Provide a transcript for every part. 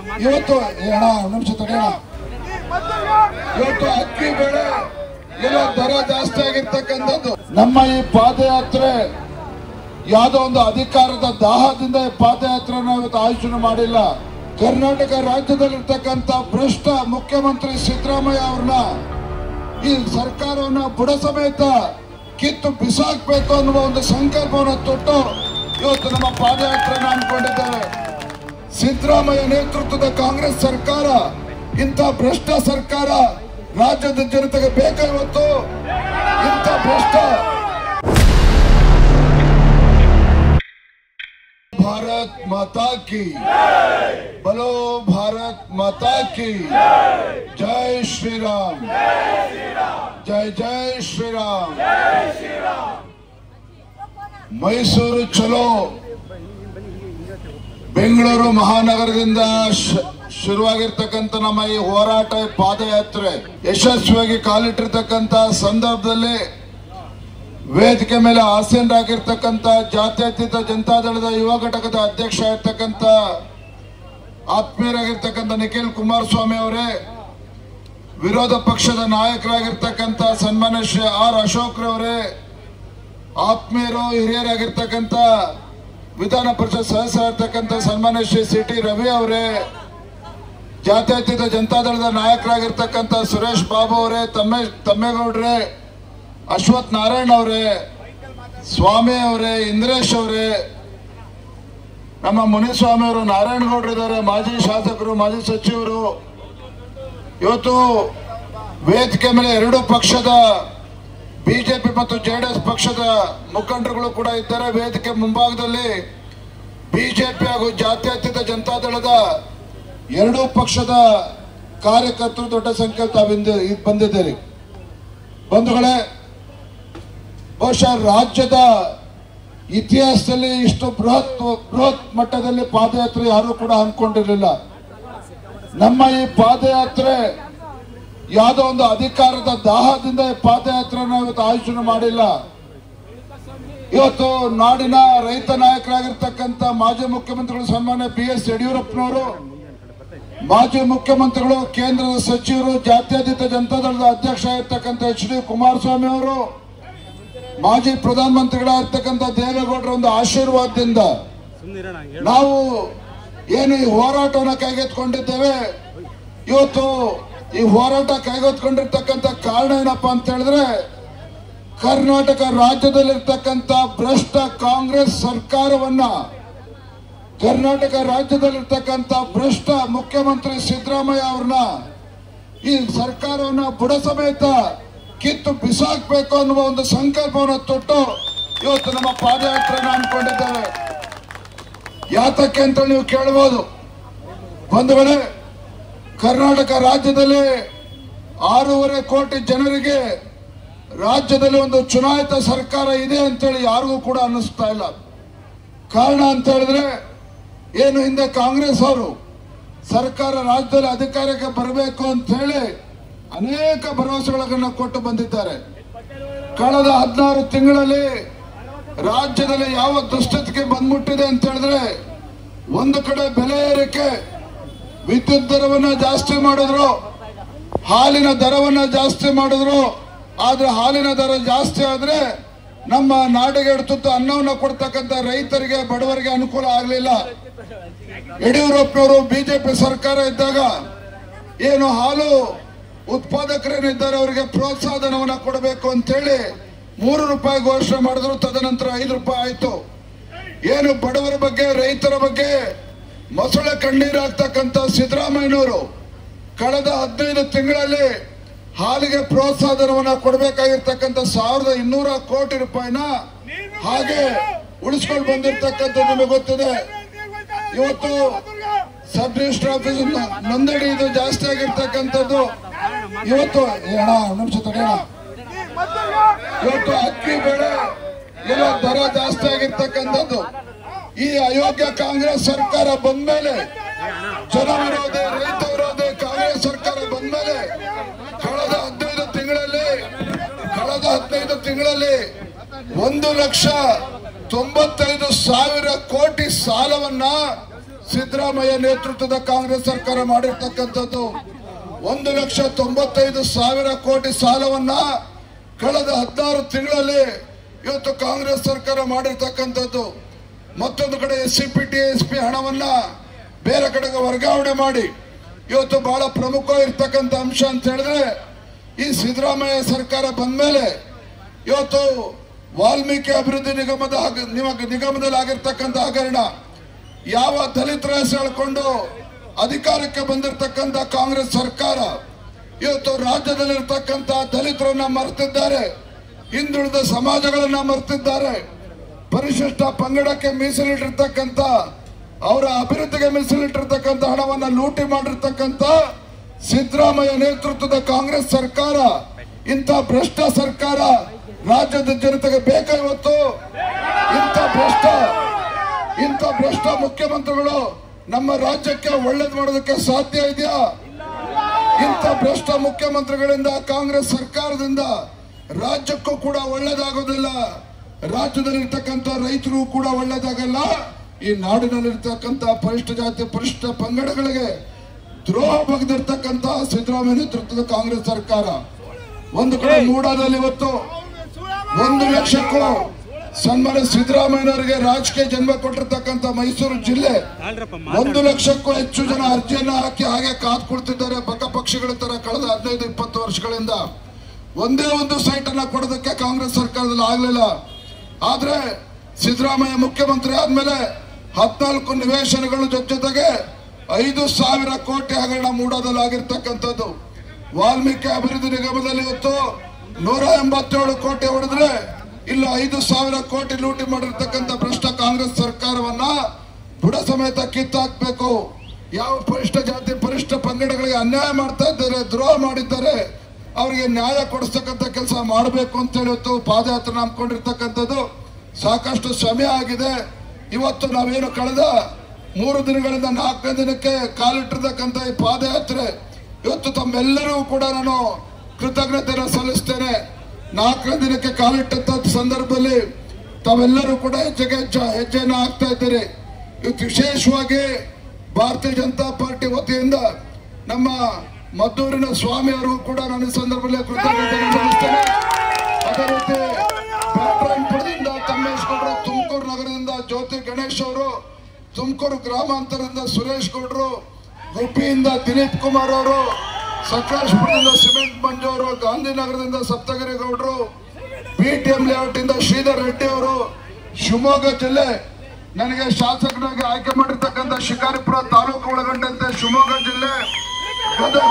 ಇವತ್ತು ಏ ಅಣ್ಣ ಒಂದ್ ನಿಮಿಷ ತಡೆಯೋಣ ಇವತ್ತು ಅಕ್ಕಿ ಬೆಳೆ ಏನೋ ದರ ಜಾಸ್ತಿ ಆಗಿರ್ತಕ್ಕಂಥದ್ದು ನಮ್ಮ ಈ ಪಾದಯಾತ್ರೆ ಯಾವುದೋ ಒಂದು ಅಧಿಕಾರದ ದಾಹದಿಂದ ಈ ಪಾದಯಾತ್ರೆನ ಇವತ್ತು ಆಯೋಜನೆ ಮಾಡಿಲ್ಲ ಕರ್ನಾಟಕ ರಾಜ್ಯದಲ್ಲಿರ್ತಕ್ಕಂಥ ಭ್ರಷ್ಟ ಮುಖ್ಯಮಂತ್ರಿ ಸಿದ್ದರಾಮಯ್ಯ ಅವ್ರನ್ನ ಈ ಸರ್ಕಾರವನ್ನ ಬುಡ ಸಮೇತ ಕಿತ್ತು ಬಿಸಾಕ್ಬೇಕು ಅನ್ನುವ ಒಂದು ಸಂಕಲ್ಪವನ್ನು ತೊಟ್ಟು ಇವತ್ತು ನಮ್ಮ ಪಾದಯಾತ್ರೆನ ಅನ್ಕೊಂಡಿದ್ದೇವೆ ಸಿದ್ದರಾಮಯ್ಯ ನೇತೃತ್ವದ ಕಾಂಗ್ರೆಸ್ ಸರ್ಕಾರ ಇಂಥ ಭ್ರಷ್ಟ ಸರ್ಕಾರ ರಾಜ್ಯದ ಜನತೆಗೆ ಬೇಕಾ ಇವತ್ತು ಇಂಥ ಭ್ರಷ್ಟ ಭಾರತ್ ಮಾತಾ ಕಿ ಬಲೋ ಭಾರತ್ ಮಾತಾ ಕಿ ಜೈ ಶ್ರೀರಾಮ್ ಜೈ ಜೈ ಶ್ರೀರಾಮ್ ಮೈಸೂರು ಚಲೋ ಬೆಂಗಳೂರು ಮಹಾನಗರದಿಂದ ಶ್- ಶುರುವಾಗಿರ್ತಕ್ಕಂಥ ನಮ್ಮ ಈ ಹೋರಾಟ ಈ ಪಾದಯಾತ್ರೆ ಯಶಸ್ವಿಯಾಗಿ ಕಾಲಿಟ್ಟಿರ್ತಕ್ಕಂಥ ಸಂದರ್ಭದಲ್ಲಿ ವೇದಿಕೆ ಮೇಲೆ ಆಸೀನರಾಗಿರ್ತಕ್ಕಂಥ ಜಾತ್ಯತೀತ ಜನತಾದಳದ ಯುವ ಘಟಕದ ಅಧ್ಯಕ್ಷ ಆಗಿರ್ತಕ್ಕಂಥ ಆತ್ಮೀಯರಾಗಿರ್ತಕ್ಕಂಥ ನಿಖಿಲ್ ಕುಮಾರಸ್ವಾಮಿ ಅವರೇ ವಿರೋಧ ಪಕ್ಷದ ನಾಯಕರಾಗಿರ್ತಕ್ಕಂಥ ಸನ್ಮಾನ್ಯ ಶ್ರೀ ಆರ್ ಅಶೋಕ್ ರವರೇ ಆತ್ಮೀಯರು ಹಿರಿಯರಾಗಿರ್ತಕ್ಕಂಥ ವಿಧಾನ ಪರಿಷತ್ ಸದಸ್ಯರಾಗಿರ್ತಕ್ಕಂಥ ಸನ್ಮಾನ್ಯ ಶ್ರೀ ಸಿ ಟಿ ರವಿ ಅವರೇ ಜಾತ್ಯತೀತ ಜನತಾದಳದ ನಾಯಕರಾಗಿರ್ತಕ್ಕಂಥ ಸುರೇಶ್ ಬಾಬು ಅವರೇ ತಮ್ಮೇ ತಮ್ಮೇಗೌಡ್ರೆ ಅಶ್ವಥ್ ನಾರಾಯಣ್ ಅವರೇ ಸ್ವಾಮಿ ಅವರೇ ಇಂದ್ರೇಶ್ ಅವರೇ ನಮ್ಮ ಮುನಿಸ್ವಾಮಿ ಅವರು ನಾರಾಯಣಗೌಡರು ಇದ್ದಾರೆ ಮಾಜಿ ಶಾಸಕರು ಮಾಜಿ ಸಚಿವರು ಇವತ್ತು ವೇದಿಕೆ ಮೇಲೆ ಎರಡು ಪಕ್ಷದ ಬಿಜೆಪಿ ಮತ್ತು ಜೆಡಿಎಸ್ ಪಕ್ಷದ ಮುಖಂಡರುಗಳು ಕೂಡ ಇದ್ದಾರೆ ವೇದಿಕೆ ಮುಂಭಾಗದಲ್ಲಿ ಬಿಜೆಪಿ ಹಾಗೂ ಜಾತ್ಯತೀತ ಜನತಾದಳದ ಎರಡೂ ಪಕ್ಷದ ಕಾರ್ಯಕರ್ತರು ದೊಡ್ಡ ಸಂಖ್ಯೆಯಲ್ಲಿ ತಾವಿಂದ ಬಂದಿದ್ದೀರಿ ಬಂಧುಗಳೇ ಬಹುಶಃ ರಾಜ್ಯದ ಇತಿಹಾಸದಲ್ಲಿ ಇಷ್ಟು ಬೃಹತ್ ಬೃಹತ್ ಮಟ್ಟದಲ್ಲಿ ಪಾದಯಾತ್ರೆ ಯಾರು ಕೂಡ ಅನ್ಕೊಂಡಿರಲಿಲ್ಲ ನಮ್ಮ ಈ ಪಾದಯಾತ್ರೆ ಯಾವುದೋ ಒಂದು ಅಧಿಕಾರದ ದಾಹದಿಂದ ಈ ಪಾದಯಾತ್ರೆನ ಇವತ್ತು ಆಯೋಜನೆ ಮಾಡಿಲ್ಲ ಇವತ್ತು ನಾಡಿನ ರೈತ ನಾಯಕರಾಗಿರ್ತಕ್ಕಂಥ ಮಾಜಿ ಮುಖ್ಯಮಂತ್ರಿಗಳು ಸನ್ಮಾನ್ಯ ಬಿ ಎಸ್ ಯಡಿಯೂರಪ್ಪನವರು ಮಾಜಿ ಮುಖ್ಯಮಂತ್ರಿಗಳು ಕೇಂದ್ರದ ಸಚಿವರು ಜಾತ್ಯತೀತ ಜನತಾದಳದ ಅಧ್ಯಕ್ಷ ಆಗಿರ್ತಕ್ಕಂಥ ಎಚ್ ಡಿ ಕುಮಾರಸ್ವಾಮಿ ಅವರು ಮಾಜಿ ಪ್ರಧಾನಮಂತ್ರಿಗಳಾಗಿರ್ತಕ್ಕಂಥ ದೇವೇಗೌಡರ ಒಂದು ಆಶೀರ್ವಾದದಿಂದ ನಾವು ಏನು ಈ ಹೋರಾಟವನ್ನು ಕೈಗೆತ್ಕೊಂಡಿದ್ದೇವೆ ಇವತ್ತು ಈ ಹೋರಾಟ ಕೈಗೆತ್ಕೊಂಡಿರ್ತಕ್ಕಂಥ ಕಾರಣ ಏನಪ್ಪ ಅಂತ ಹೇಳಿದ್ರೆ ಕರ್ನಾಟಕ ರಾಜ್ಯದಲ್ಲಿರ್ತಕ್ಕಂಥ ಭ್ರಷ್ಟ ಕಾಂಗ್ರೆಸ್ ಸರ್ಕಾರವನ್ನ ಕರ್ನಾಟಕ ರಾಜ್ಯದಲ್ಲಿರ್ತಕ್ಕಂಥ ಭ್ರಷ್ಟ ಮುಖ್ಯಮಂತ್ರಿ ಸಿದ್ದರಾಮಯ್ಯ ಅವ್ರನ್ನ ಈ ಸರ್ಕಾರವನ್ನ ಬುಡ ಸಮೇತ ಕಿತ್ತು ಬಿಸಾಕ್ಬೇಕು ಅನ್ನುವ ಒಂದು ಸಂಕಲ್ಪವನ್ನು ತೊಟ್ಟು ಇವತ್ತು ನಮ್ಮ ಪಾದಯಾತ್ರೆನ ಅನ್ಕೊಂಡಿದ್ದೇವೆ ಯಾತಕ್ಕೆ ಅಂತ ನೀವು ಕೇಳಬಹುದು ಬಂಧುಗಳೇ ಕರ್ನಾಟಕ ರಾಜ್ಯದಲ್ಲಿ ಆರೂವರೆ ಕೋಟಿ ಜನರಿಗೆ ರಾಜ್ಯದಲ್ಲಿ ಒಂದು ಚುನಾಯಿತ ಸರ್ಕಾರ ಇದೆ ಅಂತೇಳಿ ಯಾರಿಗೂ ಕೂಡ ಅನ್ನಿಸ್ತಾ ಇಲ್ಲ ಕಾರಣ ಅಂತ ಹೇಳಿದ್ರೆ ಏನು ಹಿಂದೆ ಕಾಂಗ್ರೆಸ್ ಅವರು ಸರ್ಕಾರ ರಾಜ್ಯದಲ್ಲಿ ಅಧಿಕಾರಕ್ಕೆ ಬರಬೇಕು ಅಂತ ಹೇಳಿ ಅನೇಕ ಭರವಸೆಗಳನ್ನು ಕೊಟ್ಟು ಬಂದಿದ್ದಾರೆ ಕಳೆದ ಹದಿನಾರು ತಿಂಗಳಲ್ಲಿ ರಾಜ್ಯದಲ್ಲಿ ಯಾವ ದುಸ್ಥಿತಿಗೆ ಬಂದ್ಬಿಟ್ಟಿದೆ ಅಂತ ಹೇಳಿದ್ರೆ ಒಂದು ಕಡೆ ಬೆಲೆ ಏರಿಕೆ ವಿದ್ಯುತ್ ದರವನ್ನ ಜಾಸ್ತಿ ಮಾಡಿದ್ರು ಹಾಲಿನ ದರವನ್ನ ಜಾಸ್ತಿ ಮಾಡಿದ್ರು ಆದ್ರೆ ಹಾಲಿನ ದರ ಜಾಸ್ತಿ ಆದ್ರೆ ನಮ್ಮ ನಾಡಿಗೆ ತುತ್ತು ಅನ್ನವನ್ನ ಕೊಡ್ತಕ್ಕಂಥ ರೈತರಿಗೆ ಬಡವರಿಗೆ ಅನುಕೂಲ ಆಗಲಿಲ್ಲ ಯಡಿಯೂರಪ್ಪನವರು ಬಿಜೆಪಿ ಸರ್ಕಾರ ಇದ್ದಾಗ ಏನು ಹಾಲು ಉತ್ಪಾದಕರೇನಿದ್ದಾರೆ ಅವರಿಗೆ ಪ್ರೋತ್ಸಾಹಧನವನ್ನ ಕೊಡಬೇಕು ಅಂತೇಳಿ ಮೂರು ರೂಪಾಯಿ ಘೋಷಣೆ ಮಾಡಿದ್ರು ತದನಂತರ ಐದು ರೂಪಾಯಿ ಆಯ್ತು ಏನು ಬಡವರ ಬಗ್ಗೆ ರೈತರ ಬಗ್ಗೆ ಮೊಸಳೆ ಕಣ್ಣೀರಾಗ್ತಕ್ಕಂಥ ಸಿದ್ದರಾಮಯ್ಯನವರು ಕಳೆದ ಹದಿನೈದು ತಿಂಗಳಲ್ಲಿ ಹಾಲಿಗೆ ಪ್ರೋತ್ಸಾಹಧನವನ್ನ ಕೊಡಬೇಕಾಗಿರ್ತಕ್ಕಂಥ ಸಾವಿರದ ಇನ್ನೂರ ಕೋಟಿ ರೂಪಾಯಿನ ಹಾಗೆ ಉಳಿಸ್ಕೊಂಡು ಬಂದಿರತಕ್ಕಂಥದ್ದು ನಿಮಗೆ ಗೊತ್ತಿದೆ ಇವತ್ತು ಸಬ್ ರಿಜಿಸ್ಟರ್ ಆಫೀಸ್ ನೋಂದಣಿ ಇದು ಜಾಸ್ತಿ ಆಗಿರ್ತಕ್ಕಂಥದ್ದು ಇವತ್ತು ಏ ಅಣ್ಣ ಒಂದ್ ನಿಮಿಷ ತಡೆಯೋಣ ಇವತ್ತು ಅಕ್ಕಿ ಬೆಳೆ ಎಲ್ಲ ದರ ಜಾಸ್ತಿ ಆಗಿರ್ತಕ್ಕಂಥದ್ದು ಈ ಅಯೋಗ್ಯ ಕಾಂಗ್ರೆಸ್ ಸರ್ಕಾರ ಬಂದ್ಮೇಲೆ ಜನ ವಿರೋಧಿ ರೈತ ವಿರೋಧಿ ಕಾಂಗ್ರೆಸ್ ಸರ್ಕಾರ ಬಂದ್ಮೇಲೆ ಕಳೆದ ಹದಿನೈದು ತಿಂಗಳಲ್ಲಿ ಕಳೆದ ಹದಿನೈದು ತಿಂಗಳಲ್ಲಿ ಒಂದು ಲಕ್ಷ ತೊಂಬತ್ತೈದು ಸಾವಿರ ಕೋಟಿ ಸಾಲವನ್ನ ಸಿದ್ದರಾಮಯ್ಯ ನೇತೃತ್ವದ ಕಾಂಗ್ರೆಸ್ ಸರ್ಕಾರ ಮಾಡಿರ್ತಕ್ಕಂಥದ್ದು ಒಂದು ಲಕ್ಷ ತೊಂಬತ್ತೈದು ಸಾವಿರ ಕೋಟಿ ಸಾಲವನ್ನ ಕಳೆದ ಹದಿನಾರು ತಿಂಗಳಲ್ಲಿ ಇವತ್ತು ಕಾಂಗ್ರೆಸ್ ಸರ್ಕಾರ ಮಾಡಿರ್ತಕ್ಕಂಥದ್ದು ಮತ್ತೊಂದು ಕಡೆ S C P T S P ಹಣವನ್ನ ಬೇರೆ ಕಡೆಗೆ ವರ್ಗಾವಣೆ ಮಾಡಿ ಇವತ್ತು ಬಹಳ ಪ್ರಮುಖ ಇರ್ತಕ್ಕಂಥ ಅಂಶ ಅಂತ ಹೇಳಿದ್ರೆ ಈ ಸಿದ್ದರಾಮಯ್ಯ ಸರ್ಕಾರ ಬಂದ್ಮೇಲೆ ಇವತ್ತು ವಾಲ್ಮೀಕಿ ಅಭಿವೃದ್ಧಿ ನಿಗಮದ ಹಗ- ನಿಮ- ನಿಗಮದಲ್ಲಿ ಆಗಿರ್ತಕ್ಕಂಥ ಹಗರಣ ಯಾವ ದಲಿತರ ಹೆಸರು ಹೇಳ್ಕೊಂಡು ಅಧಿಕಾರಕ್ಕೆ ಬಂದಿರತಕ್ಕಂಥ ಕಾಂಗ್ರೆಸ್ ಸರ್ಕಾರ ಇವತ್ತು ರಾಜ್ಯದಲ್ಲಿರ್ತಕ್ಕಂಥ ದಲಿತರನ್ನ ಮರೆತಿದ್ದಾರೆ ಹಿಂದುಳಿದ ಸಮಾಜಗಳನ್ನ ಮರೆತಿದ್ದಾರೆ ಪರಿಶಿಷ್ಟ ಪಂಗಡಕ್ಕೆ ಮೀಸಲಿಟ್ಟಿರ್ತಕ್ಕಂಥ ಅವರ ಅಭಿವೃದ್ಧಿಗೆ ಮೀಸಲಿಟ್ಟಿರ್ತಕ್ಕಂಥ ಹಣವನ್ನ ಲೂಟಿ ಮಾಡಿರ್ತಕ್ಕಂಥ ಸಿದ್ದರಾಮಯ್ಯ ನೇತೃತ್ವದ ಕಾಂಗ್ರೆಸ್ ಸರ್ಕಾರ ಇಂಥ ಭ್ರಷ್ಟ ಸರ್ಕಾರ ರಾಜ್ಯದ ಜನತೆಗೆ ಬೇಕಾ ಇವತ್ತು ಇಂಥ ಭ್ರಷ್ಟ ಇಂಥ ಭ್ರಷ್ಟ ಮುಖ್ಯಮಂತ್ರಿಗಳು ನಮ್ಮ ರಾಜ್ಯಕ್ಕೆ ಒಳ್ಳೇದು ಮಾಡೋದಕ್ಕೆ ಸಾಧ್ಯ ಇದೆಯಾ ಇಂಥ ಭ್ರಷ್ಟ ಮುಖ್ಯಮಂತ್ರಿಗಳಿಂದ ಕಾಂಗ್ರೆಸ್ ಸರ್ಕಾರದಿಂದ ರಾಜ್ಯಕ್ಕೂ ಕೂಡ ಒಳ್ಳೇದಾಗೋದಿಲ್ಲ ರಾಜ್ಯದಲ್ಲಿರ್ತಕ್ಕಂಥ ರೈತರು ಕೂಡ ಒಳ್ಳೇದಾಗಲ್ಲ ಈ ನಾಡಿನಲ್ಲಿರ್ತಕ್ಕಂಥ ಪರಿಷ್ಠ ಜಾತಿ ಪರಿಷ್ಠ ಪಂಗಡಗಳಿಗೆ ದ್ರೋಹ ಬಗೆದಿರ್ತಕ್ಕಂಥ ಸಿದ್ದರಾಮಯ್ಯ ನೇತೃತ್ವದ ಕಾಂಗ್ರೆಸ್ ಸರ್ಕಾರ ಒಂದು ಕಡೆ ಮೂಡಾದಲ್ಲಿ ಇವತ್ತು ಒಂದು ಲಕ್ಷಕ್ಕೂ ಸನ್ಮಾನ್ಯ ಸಿದ್ದರಾಮಯ್ಯನವರಿಗೆ ರಾಜಕೀಯ ಜನ್ಮ ಕೊಟ್ಟಿರ್ತಕ್ಕಂಥ ಮೈಸೂರು ಜಿಲ್ಲೆ ಒಂದು ಲಕ್ಷಕ್ಕೂ ಹೆಚ್ಚು ಜನ ಅರ್ಜಿಯನ್ನ ಹಾಕಿ ಹಾಗೆ ಕಾದ್ ಕೊಡ್ತಿದ್ದಾರೆ ಬಕ ಪಕ್ಷಗಳ ತರ ಕಳೆದ ಹದಿನೈದು ಇಪ್ಪತ್ತು ವರ್ಷಗಳಿಂದ ಒಂದೇ ಒಂದು ಸೈಟ್ ಅನ್ನ ಕೊಡೋದಕ್ಕೆ ಕಾಂಗ್ರೆಸ್ ಸರ್ಕಾರದಲ್ಲಿ ಆಗ್ಲಿಲ್ಲ ಆದ್ರೆ ಸಿದ್ದರಾಮಯ್ಯ ಮುಖ್ಯಮಂತ್ರಿ ಆದ್ಮೇಲೆ ಹದಿನಾಲ್ಕು ನಿವೇಶನಗಳ ಜೊತೆ ಜೊತೆಗೆ ಐದು ಸಾವಿರ ಕೋಟಿ ಹಗರಣ ಮೂಡೋದಲ್ಲಿ ಆಗಿರ್ತಕ್ಕಂಥದ್ದು ವಾಲ್ಮೀಕಿ ಅಭಿವೃದ್ಧಿ ನಿಗಮದಲ್ಲಿ ಇವತ್ತು ನೂರ ಎಂಬತ್ತೇಳು ಕೋಟಿ ಹೊಡೆದ್ರೆ ಇಲ್ಲ ಐದು ಸಾವಿರ ಕೋಟಿ ಲೂಟಿ ಮಾಡಿರ್ತಕ್ಕಂಥ ಭ್ರಷ್ಟ ಕಾಂಗ್ರೆಸ್ ಸರ್ಕಾರವನ್ನ ಬುಡ ಸಮೇತ ಕಿತ್ತಾಕ್ಬೇಕು ಯಾವ ಪರಿಷ್ಠ ಜಾತಿ ಪರಿಷ್ಠ ಪಂಗಡಗಳಿಗೆ ಅನ್ಯಾಯ ಮಾಡ್ತಾ ಇದ್ದಾರೆ ದ್ರೋಹ ಮಾಡಿದ್ದಾರೆ ಅವರಿಗೆ ನ್ಯಾಯ ಕೊಡಿಸ್ತಕ್ಕಂಥ ಕೆಲಸ ಮಾಡಬೇಕು ಅಂತ ಹೇಳಿ ಇವತ್ತು ಪಾದಯಾತ್ರೆ ನಂಬ್ಕೊಂಡಿರ್ತಕ್ಕಂಥದ್ದು ಸಾಕಷ್ಟು ಸಮಯ ಆಗಿದೆ ಇವತ್ತು ನಾವೇನು ಕಳೆದ ಮೂರು ದಿನಗಳಿಂದ ನಾಲ್ಕನೇ ದಿನಕ್ಕೆ ಕಾಲಿಟ್ಟಿರ್ತಕ್ಕಂಥ ಈ ಪಾದಯಾತ್ರೆ ಇವತ್ತು ತಮ್ಮೆಲ್ಲರಿಗೂ ಕೂಡ ನಾನು ಕೃತಜ್ಞತೆಯನ್ನು ಸಲ್ಲಿಸ್ತೇನೆ ನಾಲ್ಕನೇ ದಿನಕ್ಕೆ ಕಾಲಿಟ್ಟಂತ ಸಂದರ್ಭದಲ್ಲಿ ತಾವೆಲ್ಲರೂ ಕೂಡ ಹೆಜ್ಜೆಗೆ ಹೆಜ್ಜೆ ಹೆಜ್ಜೆಯನ್ನು ಹಾಕ್ತಾ ಇದ್ದೀರಿ ಇವತ್ತು ವಿಶೇಷವಾಗಿ ಭಾರತೀಯ ಜನತಾ ಪಾರ್ಟಿ ವತಿಯಿಂದ ನಮ್ಮ ಮದ್ದೂರಿನ ಸ್ವಾಮಿ ಅವರಿಗೂ ಕೂಡ ನಾನು ಈ ಸಂದರ್ಭದಲ್ಲಿ ಕೃತಜ್ಞತೆಯನ್ನು ಸಲ್ಲಿಸ್ತೇನೆ ಅದೇ ರೀತಿ ಬ್ಯಾಟ್ರಾಯನಪುರದಿಂದ ತಮ್ಮೇಶ್ ಗೌಡರು ತುಮಕೂರು ನಗರದಿಂದ ಜ್ಯೋತಿ ಗಣೇಶ್ ಅವರು ತುಮಕೂರು ಗ್ರಾಮಾಂತರದಿಂದ ಸುರೇಶ್ ಗೌಡರು ಗುಬ್ಬಿಯಿಂದ ದಿಲೀಪ್ ಕುಮಾರ್ ಅವರು ಸಕಲೇಶ್ಪುರದಿಂದ ಸಿಮೆಂಟ್ ಮಂಜು ಅವರು ಗಾಂಧಿನಗರದಿಂದ ಸಪ್ತಗಿರಿ ಗೌಡರು ಬಿಟಿಎಂ ಲೇಔಟ್ ಇಂದ ಶ್ರೀಧರ್ ರೆಡ್ಡಿ ಅವರು ಶಿವಮೊಗ್ಗ ಜಿಲ್ಲೆ ನನಗೆ ಶಾಸಕನಾಗಿ ಆಯ್ಕೆ ಮಾಡಿರ್ತಕ್ಕಂಥ ಶಿಕಾರಿಪುರ ತಾಲೂಕು ಒಳಗೊಂಡಂತೆ ಶಿವಮೊಗ್ಗ ಜಿಲ್ಲೆ ಗದಗ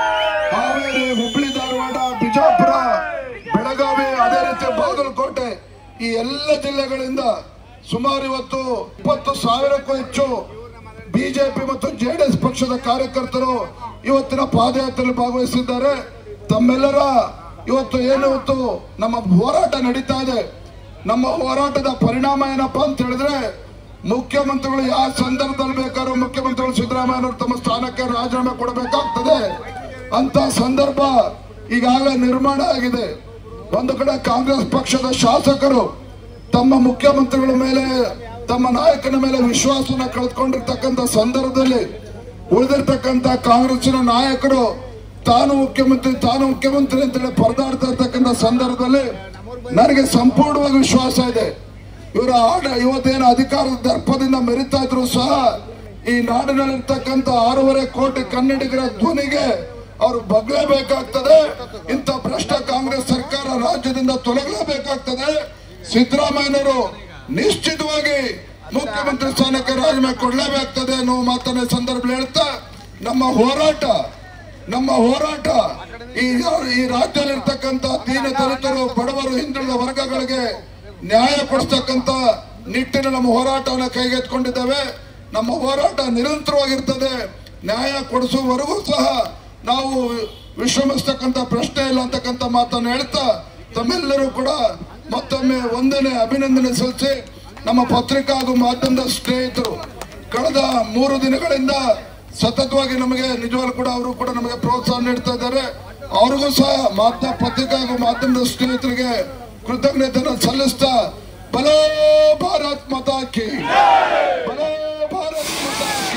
ಹಾವೇರಿ ಹುಬ್ಬಳ್ಳಿ ಧಾರವಾಡ ಬಿಜಾಪುರ ಬೆಳಗಾವಿ ಅದೇ ರೀತಿ ಬಾಗಲಕೋಟೆ ಈ ಎಲ್ಲ ಜಿಲ್ಲೆಗಳಿಂದ ಸುಮಾರು ಇವತ್ತು ಇಪ್ಪತ್ತು ಸಾವಿರಕ್ಕೂ ಹೆಚ್ಚು ಬಿಜೆಪಿ ಮತ್ತು ಜೆಡಿಎಸ್ ಪಕ್ಷದ ಕಾರ್ಯಕರ್ತರು ಇವತ್ತಿನ ಪಾದಯಾತ್ರೆಯಲ್ಲಿ ಭಾಗವಹಿಸಿದ್ದಾರೆ ತಮ್ಮೆಲ್ಲರ ಇವತ್ತು ಏನು ಇವತ್ತು ನಮ್ಮ ಹೋರಾಟ ನಡೀತಾ ಇದೆ ನಮ್ಮ ಹೋರಾಟದ ಪರಿಣಾಮ ಏನಪ್ಪಾ ಅಂತ ಹೇಳಿದ್ರೆ ಮುಖ್ಯಮಂತ್ರಿಗಳು ಯಾವ ಸಂದರ್ಭದಲ್ಲಿ ಬೇಕಾದ್ರೂ ಮುಖ್ಯಮಂತ್ರಿಗಳು ಸಿದ್ದರಾಮಯ್ಯನವರು ತಮ್ಮ ಸ್ಥಾನಕ್ಕೆ ರಾಜೀನಾಮೆ ಕೊಡಬೇಕಾಗ್ತದೆ ಅಂತ ಸಂದರ್ಭ ಈಗಾಗಲೇ ನಿರ್ಮಾಣ ಆಗಿದೆ ಒಂದು ಕಡೆ ಕಾಂಗ್ರೆಸ್ ಪಕ್ಷದ ಶಾಸಕರು ತಮ್ಮ ಮುಖ್ಯಮಂತ್ರಿಗಳ ಮೇಲೆ ತಮ್ಮ ನಾಯಕನ ಮೇಲೆ ವಿಶ್ವಾಸನ ಕಳೆದುಕೊಂಡಿರ್ತಕ್ಕಂಥ ಸಂದರ್ಭದಲ್ಲಿ ಉಳಿದಿರ್ತಕ್ಕಂಥ ಕಾಂಗ್ರೆಸ್ಸಿನ ನಾಯಕರು ತಾನು ಮುಖ್ಯಮಂತ್ರಿ ತಾನು ಮುಖ್ಯಮಂತ್ರಿ ಅಂತೇಳಿ ಪರದಾಡ್ತಾ ಇರ್ತಕ್ಕಂಥ ಸಂದರ್ಭದಲ್ಲಿ ನನಗೆ ಸಂಪೂರ್ಣವಾಗಿ ವಿಶ್ವಾಸ ಇದೆ ಇವರ ಆಡ ಇವತ್ತೇನು ಅಧಿಕಾರದ ದರ್ಪದಿಂದ ಮೆರಿತಾ ಇದ್ರು ಸಹ ಈ ನಾಡಿನಲ್ಲಿರ್ತಕ್ಕಂಥ ಆರೂವರೆ ಕೋಟಿ ಕನ್ನಡಿಗರ ಧ್ವನಿಗೆ ಅವರು ಬಗ್ಲೇಬೇಕಾಗ್ತದೆ ಇಂಥ ಭ್ರಷ್ಟ ಕಾಂಗ್ರೆಸ್ ಸರ್ಕಾರ ರಾಜ್ಯದಿಂದ ತೊಲಗಲೇಬೇಕಾಗ್ತದೆ ಸಿದ್ದರಾಮಯ್ಯನವರು ನಿಶ್ಚಿತವಾಗಿ ಮುಖ್ಯಮಂತ್ರಿ ಸ್ಥಾನಕ್ಕೆ ರಾಜೀನಾಮೆ ಕೊಡಲೇಬೇಕಾಗ್ತದೆ ಅನ್ನೋ ಮಾತನ್ನ ಈ ಸಂದರ್ಭದಲ್ಲಿ ಹೇಳ್ತಾ ನಮ್ಮ ಹೋರಾಟ ನಮ್ಮ ಹೋರಾಟ ಈ ಈ ರಾಜ್ಯದಲ್ಲಿರ್ತಕ್ಕಂಥ ದೀನ ದಲಿತರು ಬಡವರು ಹಿಂದುಳಿದ ವರ್ಗಗಳಿಗೆ ನ್ಯಾಯ ಕೊಡಿಸ್ತಕ್ಕಂಥ ನಿಟ್ಟಿನ ನಮ್ಮ ಹೋರಾಟವನ್ನು ಕೈಗೆತ್ಕೊಂಡಿದ್ದೇವೆ ನಮ್ಮ ಹೋರಾಟ ನಿರಂತರವಾಗಿರ್ತದೆ ನ್ಯಾಯ ಕೊಡಿಸುವವರೆಗೂ ಸಹ ನಾವು ವಿಶ್ರಮಿಸ್ತಕ್ಕಂಥ ಪ್ರಶ್ನೆ ಇಲ್ಲ ಅಂತಕ್ಕಂಥ ಮಾತನ್ನು ಹೇಳ್ತಾ ತಮ್ಮೆಲ್ಲರೂ ಕೂಡ ಮತ್ತೊಮ್ಮೆ ಒಂದನೇ ಅಭಿನಂದನೆ ಸಲ್ಲಿಸಿ ನಮ್ಮ ಪತ್ರಿಕಾ ಹಾಗೂ ಮಾಧ್ಯಮದ ಸ್ನೇಹಿತರು ಕಳೆದ ಮೂರು ದಿನಗಳಿಂದ ಸತತವಾಗಿ ನಮಗೆ ನಿಜವಾಗ್ಲೂ ಕೂಡ ಅವರು ಕೂಡ ನಮಗೆ ಪ್ರೋತ್ಸಾಹ ನೀಡ್ತಾ ಇದ್ದಾರೆ ಅವ್ರಿಗೂ ಸಹ ಮಾಧ್ಯಮ ಪತ್ರಿಕಾ ಹಾಗೂ ಮಾಧ್ಯಮದ ಸ್ನೇಹಿತರಿಗೆ ಕೃತಜ್ಞತೆಯನ್ನು ಸಲ್ಲಿಸ್ತಾ ಬಲೋ ಭಾರತ್ ಮಾತಾ ಕಿ ಬಲೋ ಭಾರತ್ ಮಾತಾ ಕಿ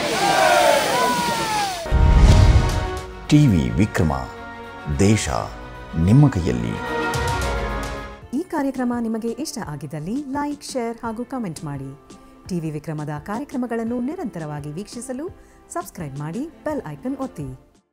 ಟಿವಿ ವಿಕ್ರಮ ದೇಶ ನಿಮ್ಮ ಕೈಯಲ್ಲಿ ಈ ಕಾರ್ಯಕ್ರಮ ನಿಮಗೆ ಇಷ್ಟ ಆಗಿದ್ದಲ್ಲಿ ಲೈಕ್ ಶೇರ್ ಹಾಗೂ ಕಮೆಂಟ್ ಮಾಡಿ ಟಿವಿ ವಿಕ್ರಮದ ಕಾರ್ಯಕ್ರಮಗಳನ್ನು ನಿರಂತರವಾಗಿ ವೀಕ್ಷಿಸಲು ಸಬ್ಸ್ಕ್ರೈಬ್ ಮಾಡಿ ಬೆಲ್ ಐಕನ್ ಒತ್ತಿ